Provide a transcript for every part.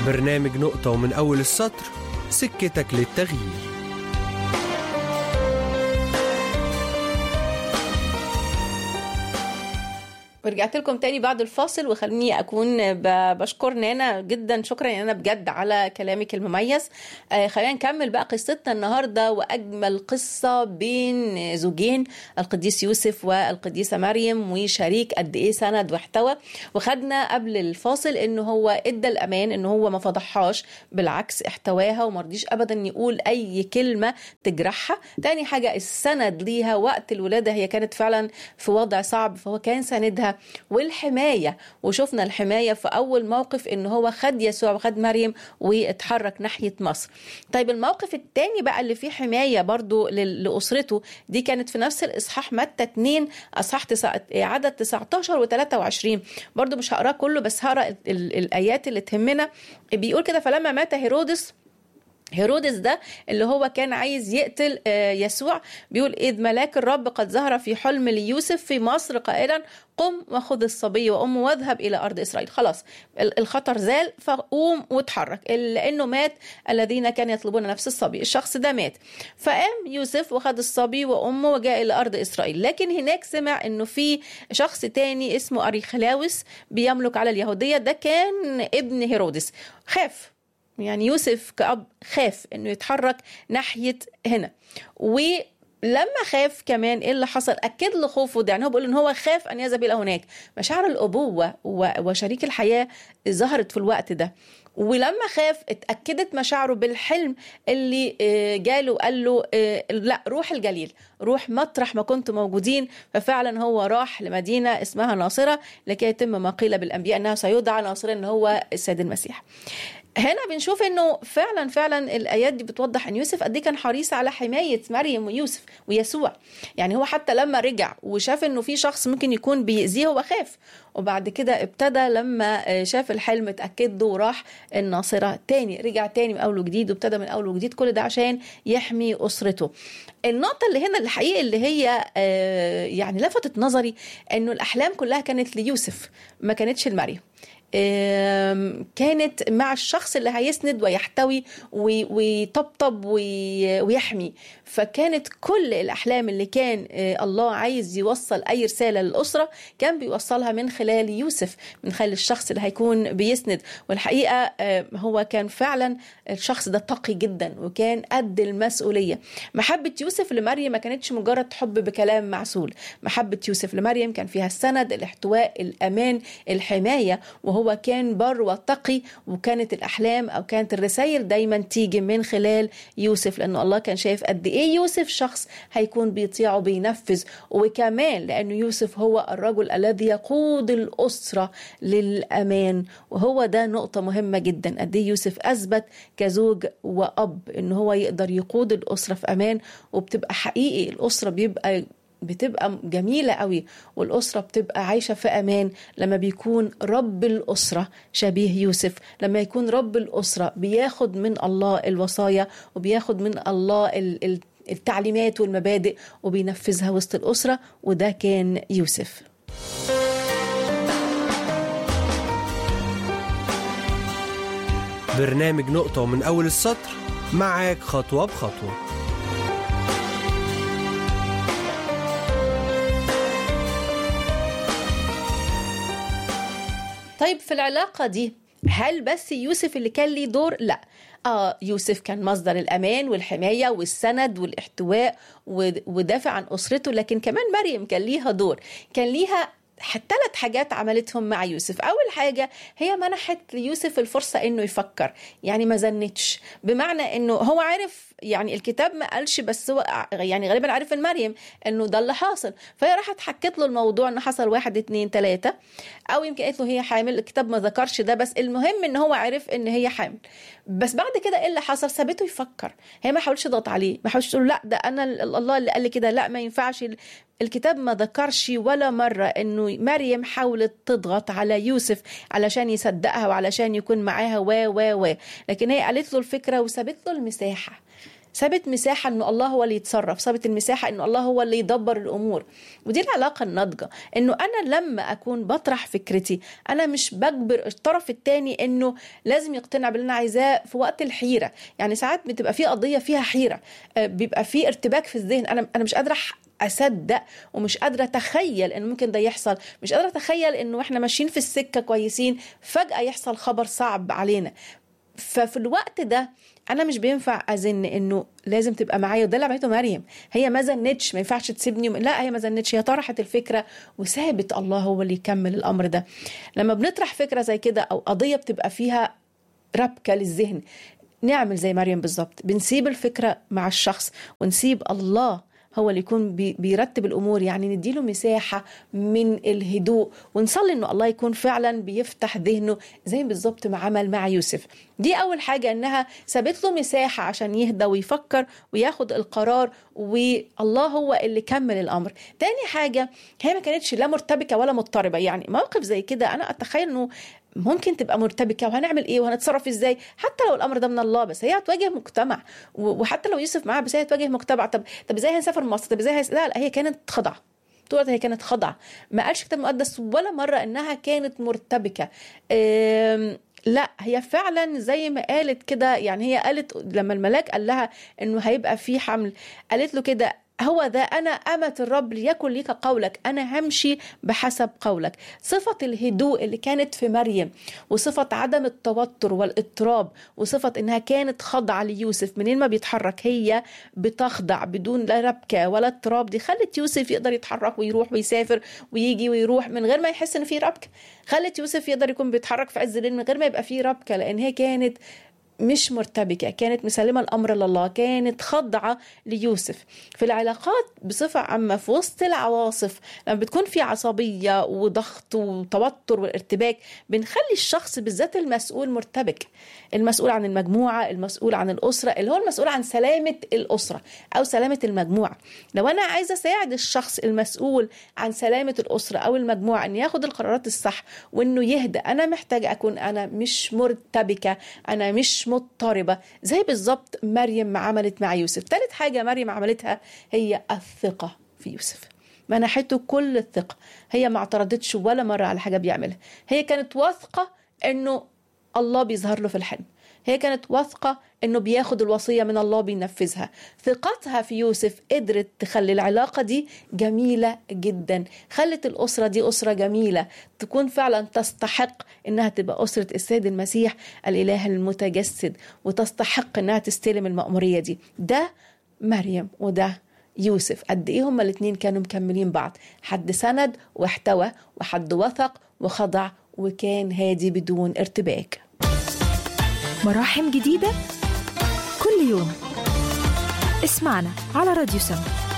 برنامج نقطة ومن أول السطر سكتك للتغيير ورجعت لكم تاني بعد الفاصل وخليني اكون ب- بشكر نانا جدا شكرا يا نانا بجد على كلامك المميز آه خلينا نكمل بقى قصتنا النهارده واجمل قصه بين زوجين القديس يوسف والقديسه مريم وشريك قد ايه سند واحتوى وخدنا قبل الفاصل ان هو ادى الامان ان هو ما فضحهاش بالعكس احتواها وما رضيش ابدا يقول اي كلمه تجرحها تاني حاجه السند ليها وقت الولاده هي كانت فعلا في وضع صعب فهو كان ساندها والحمايه وشفنا الحمايه في اول موقف ان هو خد يسوع وخد مريم واتحرك ناحيه مصر طيب الموقف الثاني بقى اللي فيه حمايه برضو لل- لاسرته دي كانت في نفس الاصحاح متى 2 اصحاح تسع... عدد 19 و23 برضو مش هقراه كله بس هقرا ال- ال- الايات اللي تهمنا بيقول كده فلما مات هيرودس هيرودس ده اللي هو كان عايز يقتل آه، يسوع بيقول إذ ملاك الرب قد ظهر في حلم ليوسف في مصر قائلا قم وخذ الصبي وأمه واذهب إلى أرض إسرائيل خلاص ال- الخطر زال فقوم واتحرك ال- لأنه مات الذين كانوا يطلبون نفس الصبي الشخص ده مات فقام يوسف وخذ الصبي وأمه وجاء إلى أرض إسرائيل لكن هناك سمع إنه في شخص تاني اسمه أريخلاوس بيملك على اليهودية ده كان ابن هيرودس خاف يعني يوسف كأب خاف انه يتحرك ناحية هنا ولما خاف كمان ايه اللي حصل اكد له خوفه ده يعني هو بيقول ان هو خاف ان يذهب الى هناك مشاعر الابوه و- وشريك الحياه ظهرت في الوقت ده ولما خاف اتاكدت مشاعره بالحلم اللي آه، جاله قال له آه، لا روح الجليل روح مطرح ما كنتم موجودين ففعلا هو راح لمدينه اسمها ناصره لكي يتم ما قيل بالانبياء انها سيدعى ناصرا ان هو السيد المسيح هنا بنشوف انه فعلا فعلا الايات دي بتوضح ان يوسف قد إيه كان حريص على حمايه مريم ويوسف ويسوع يعني هو حتى لما رجع وشاف انه في شخص ممكن يكون بيأذيه هو خاف وبعد كده ابتدى لما آه، شاف الحلم اتاكد له وراح الناصره تاني رجع تاني من اول وجديد وابتدى من اول وجديد كل ده عشان يحمي اسرته النقطه اللي هنا الحقيقه اللي هي آه، يعني لفتت نظري انه الاحلام كلها كانت ليوسف ما كانتش لمريم آم، كانت مع الشخص اللي هيسند ويحتوي وي- ويطبطب وي- ويحمي فكانت كل الأحلام اللي كان آه، الله عايز يوصل أي رسالة للأسرة كان بيوصلها من خلال يوسف من خلال الشخص اللي هيكون بيسند والحقيقة آه، هو كان فعلا الشخص ده تقي جدا وكان قد المسؤولية محبة يوسف لمريم ما كانتش مجرد حب بكلام معسول محبة يوسف لمريم كان فيها السند الاحتواء الأمان الحماية وهو كان بر وتقي وكانت الأحلام أو كانت الرسائل دايما تيجي من خلال يوسف لأنه الله كان شايف قد إيه يوسف شخص هيكون بيطيع وبينفذ وكمان لأنه يوسف هو الرجل الذي يقود الأسرة للأمان وهو ده نقطة مهمة جدا قد إيه يوسف أثبت كزوج وأب إن هو يقدر يقود الأسرة في أمان وبتبقى حقيقي الأسرة بيبقى بتبقى جميلة قوي والأسرة بتبقى عايشة في أمان لما بيكون رب الأسرة شبيه يوسف لما يكون رب الأسرة بياخد من الله الوصايا وبياخد من الله ال- ال- التعليمات والمبادئ وبينفذها وسط الأسرة وده كان يوسف برنامج نقطة ومن أول السطر معاك خطوة بخطوة طيب في العلاقة دي هل بس يوسف اللي كان ليه دور؟ لا آه يوسف كان مصدر الأمان والحماية والسند والاحتواء ود- ودافع عن أسرته لكن كمان مريم كان ليها دور كان ليها ثلاث حاجات عملتهم مع يوسف أول حاجة هي منحت ليوسف الفرصة إنه يفكر يعني ما زنتش بمعنى إنه هو عارف يعني الكتاب ما قالش بس هو ع- يعني غالبا عارف من مريم انه ده اللي حاصل فهي راحت حكت له الموضوع ان حصل واحد اتنين تلاته او يمكن قالت له هي حامل الكتاب ما ذكرش ده بس المهم ان هو عرف ان هي حامل بس بعد كده ايه اللي حصل سابته يفكر هي ما حاولش تضغط عليه ما حاولش تقول لا ده انا ال- الله اللي قال لي كده لا ما ينفعش ال- الكتاب ما ذكرش ولا مرة انه مريم حاولت تضغط على يوسف علشان يصدقها وعلشان يكون معاها و و و لكن هي قالت له الفكرة وسابت له المساحة سابت مساحة انه الله هو اللي يتصرف سابت المساحة انه الله هو اللي يدبر الامور ودي العلاقة الناضجة انه انا لما اكون بطرح فكرتي انا مش بجبر الطرف التاني انه لازم يقتنع باللي انا عايزاه في وقت الحيرة يعني ساعات بتبقى في قضية فيها حيرة آه، بيبقى في ارتباك في الذهن انا انا مش قادرة أح- اصدق ومش قادره اتخيل ان ممكن ده يحصل مش قادره اتخيل انه احنا ماشيين في السكه كويسين فجاه يحصل خبر صعب علينا ففي الوقت ده انا مش بينفع ازن انه لازم تبقى معايا وده اللي عملته مريم هي ما زنتش ما ينفعش تسيبني لا هي ما زنتش هي طرحت الفكره وسابت الله هو اللي يكمل الامر ده لما بنطرح فكره زي كده او قضيه بتبقى فيها ربكه للذهن نعمل زي مريم بالظبط بنسيب الفكره مع الشخص ونسيب الله هو اللي يكون بي- بيرتب الامور يعني نديله مساحه من الهدوء ونصلي انه الله يكون فعلا بيفتح ذهنه زي بالظبط ما عمل مع يوسف دي اول حاجه انها سابت له مساحه عشان يهدى ويفكر وياخد القرار والله هو اللي كمل الامر تاني حاجه هي ما كانتش لا مرتبكه ولا مضطربه يعني موقف زي كده انا اتخيل انه ممكن تبقى مرتبكه وهنعمل ايه وهنتصرف ازاي حتى لو الامر ده من الله بس هي هتواجه مجتمع و- وحتى لو يوسف معاها بس هي هتواجه مجتمع طب طب ازاي هنسافر مصر طب ازاي هس... لا لا هي كانت خضعه طول الوقت هي كانت خضعه ما قالش كتاب مقدس ولا مره انها كانت مرتبكه أم... لا هي فعلا زي ما قالت كده يعني هي قالت لما الملاك قال لها انه هيبقى في حمل قالت له كده هو ذا أنا أمة الرب ليكن ليك قولك أنا همشي بحسب قولك صفة الهدوء اللي كانت في مريم وصفة عدم التوتر والاضطراب وصفة إنها كانت خاضعة ليوسف منين ما بيتحرك هي بتخضع بدون لا ربكة ولا اضطراب دي خلت يوسف يقدر يتحرك ويروح ويسافر ويجي ويروح من غير ما يحس إن في ربكة خلت يوسف يقدر يكون بيتحرك في عز الليل من غير ما يبقى فيه ربكة لأن هي كانت مش مرتبكة كانت مسلمة الأمر لله كانت خاضعة ليوسف في العلاقات بصفة عامة في وسط العواصف لما بتكون في عصبية وضغط وتوتر والارتباك بنخلي الشخص بالذات المسؤول مرتبك المسؤول عن المجموعة المسؤول عن الأسرة اللي هو المسؤول عن سلامة الأسرة أو سلامة المجموعة لو أنا عايزة أساعد الشخص المسؤول عن سلامة الأسرة أو المجموعة أن ياخد القرارات الصح وأنه يهدى أنا محتاجة أكون أنا مش مرتبكة أنا مش مضطربة زي بالظبط مريم ما عملت مع يوسف ثالث حاجة مريم عملتها هي الثقة في يوسف منحته كل الثقة هي ما اعترضتش ولا مرة على حاجة بيعملها هي كانت واثقة أنه الله بيظهر له في الحلم هي كانت واثقة انه بياخد الوصية من الله بينفذها ثقتها في يوسف قدرت تخلي العلاقة دي جميلة جدا خلت الأسرة دي أسرة جميلة تكون فعلا تستحق انها تبقى أسرة السيد المسيح الإله المتجسد وتستحق انها تستلم المأمورية دي ده مريم وده يوسف قد ايه هما الاتنين كانوا مكملين بعض حد سند واحتوى وحد وثق وخضع وكان هادي بدون ارتباك مراحم جديدة كل يوم اسمعنا على راديو سما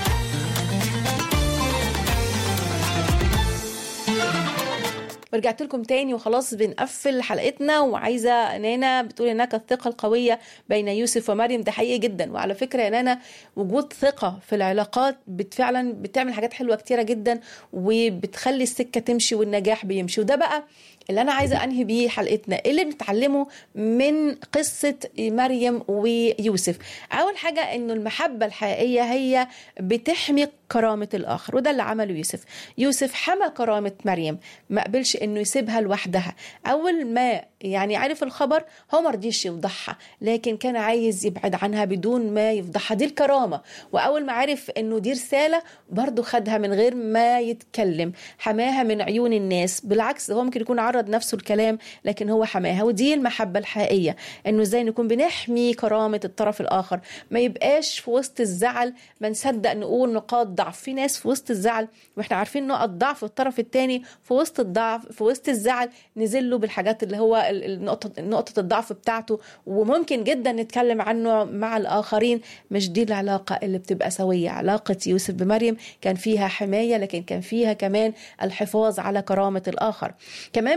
ورجعت لكم تاني وخلاص بنقفل حلقتنا وعايزه نانا بتقول هناك الثقه القويه بين يوسف ومريم ده حقيقي جدا وعلى فكره يا نانا وجود ثقه في العلاقات بت فعلا بتعمل حاجات حلوه كتيره جدا وبتخلي السكه تمشي والنجاح بيمشي وده بقى اللي انا عايزه انهي بيه حلقتنا إيه اللي بنتعلمه من قصه مريم ويوسف اول حاجه انه المحبه الحقيقيه هي بتحمي كرامه الاخر وده اللي عمله يوسف يوسف حمى كرامه مريم ما قبلش انه يسيبها لوحدها اول ما يعني عرف الخبر هو ما رضيش يفضحها لكن كان عايز يبعد عنها بدون ما يفضحها دي الكرامه واول ما عرف انه دي رساله برضه خدها من غير ما يتكلم حماها من عيون الناس بالعكس هو ممكن يكون عرض نفسه الكلام لكن هو حماها ودي المحبه الحقيقيه انه ازاي نكون بنحمي كرامه الطرف الاخر ما يبقاش في وسط الزعل ما نصدق نقول نقاط ضعف في ناس في وسط الزعل واحنا عارفين نقط ضعف الطرف الثاني في وسط الضعف في وسط الزعل نزله بالحاجات اللي هو ال- النقطه نقطه الضعف بتاعته وممكن جدا نتكلم عنه مع الاخرين مش دي العلاقه اللي بتبقى سويه علاقه يوسف بمريم كان فيها حمايه لكن كان فيها كمان الحفاظ على كرامه الاخر كمان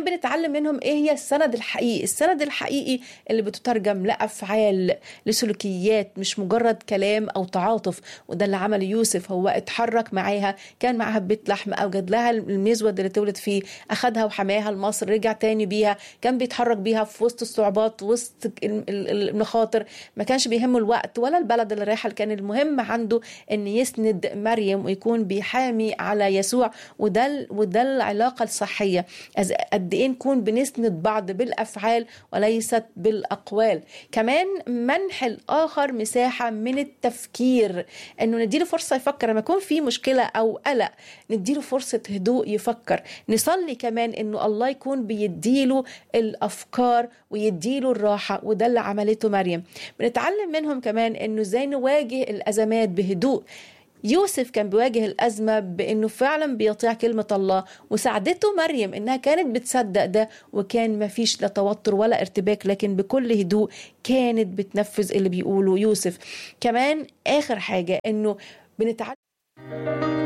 بنتعلم منهم ايه هي السند الحقيقي السند الحقيقي اللي بتترجم لافعال لسلوكيات مش مجرد كلام او تعاطف وده اللي عمله يوسف هو اتحرك معاها كان معاها بيت لحم اوجد لها المزود اللي تولد فيه اخدها وحماها لمصر رجع تاني بيها كان بيتحرك بيها في وسط الصعوبات وسط ال- ال- المخاطر ما كانش بيهمه الوقت ولا البلد اللي رايحه كان المهم عنده ان يسند مريم ويكون بيحامي على يسوع وده ال- وده العلاقه الصحيه أز- قد ايه نكون بنسند بعض بالافعال وليست بالاقوال كمان منح الاخر مساحه من التفكير انه نديله فرصه يفكر لما يكون في مشكله او قلق نديله فرصه هدوء يفكر نصلي كمان انه الله يكون بيديله الافكار ويديله الراحه وده اللي عملته مريم بنتعلم منهم كمان انه ازاي نواجه الازمات بهدوء يوسف كان بيواجه الأزمة بأنه فعلا بيطيع كلمة الله وساعدته مريم إنها كانت بتصدق ده وكان ما فيش لا توتر ولا ارتباك لكن بكل هدوء كانت بتنفذ اللي بيقوله يوسف كمان آخر حاجة إنه بنتعلم